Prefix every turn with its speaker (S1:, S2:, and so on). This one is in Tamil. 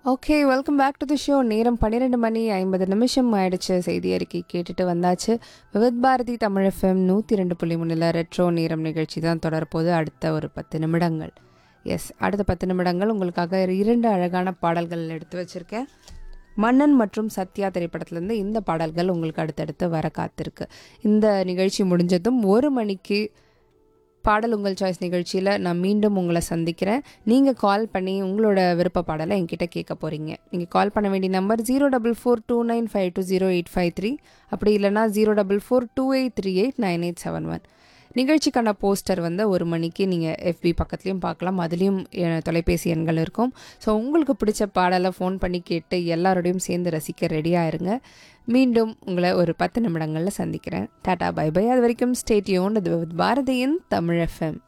S1: okay welcome back to the show நேரம் பன்னிரெண்டு மணி ஐம்பது நிமிஷம் ஆயிடுச்சு செய்தி அறிக்கை கேட்டுட்டு வந்தாச்சு விவித் பாரதி தமிழ் எஃப்எம் நூற்றி ரெண்டு புள்ளி மூணில் ரெட்ரோ நேரம் நிகழ்ச்சி தான் தொடரப்போது அடுத்த ஒரு பத்து நிமிடங்கள் எஸ் அடுத்த பத்து நிமிடங்கள் உங்களுக்காக இரண்டு அழகான பாடல்கள் எடுத்து வச்சுருக்கேன் மன்னன் மற்றும் சத்யா திரைப்படத்துலேருந்து இந்த பாடல்கள் உங்களுக்கு அடுத்தடுத்து வர காத்திருக்கு இந்த நிகழ்ச்சி முடிஞ்சதும் ஒரு மணிக்கு பாடல் உங்கள் சாய்ஸ் நிகழ்ச்சியில் நான் மீண்டும் உங்களை சந்திக்கிறேன் நீங்கள் கால் பண்ணி உங்களோட விருப்ப பாடலை என்கிட்ட கேட்க போகிறீங்க நீங்கள் கால் பண்ண வேண்டிய number zero double four two nine five two zero eight five three அப்படி இல்லைனா zero double four two eight three eight nine eight seven one நிகழ்ச்சிக்கான போஸ்டர் வந்து ஒரு மணிக்கு நீங்கள் எஃபி பக்கத்துலேயும் பார்க்கலாம் அதுலேயும் அஹ், தொலைபேசி எண்கள் இருக்கும் ஸோ உங்களுக்கு பிடிச்ச பாடலை ஃபோன் பண்ணி கேட்டு எல்லாரோடையும் சேர்ந்து ரசிக்க ரெடியாக இருங்க மீண்டும் உங்களை ஒரு பத்து நிமிடங்களில் சந்திக்கிறேன் டாடா பை பை அது வரைக்கும் ஸ்டேட்யூன் இது பாரதியின் தமிழ் எஃப்எம்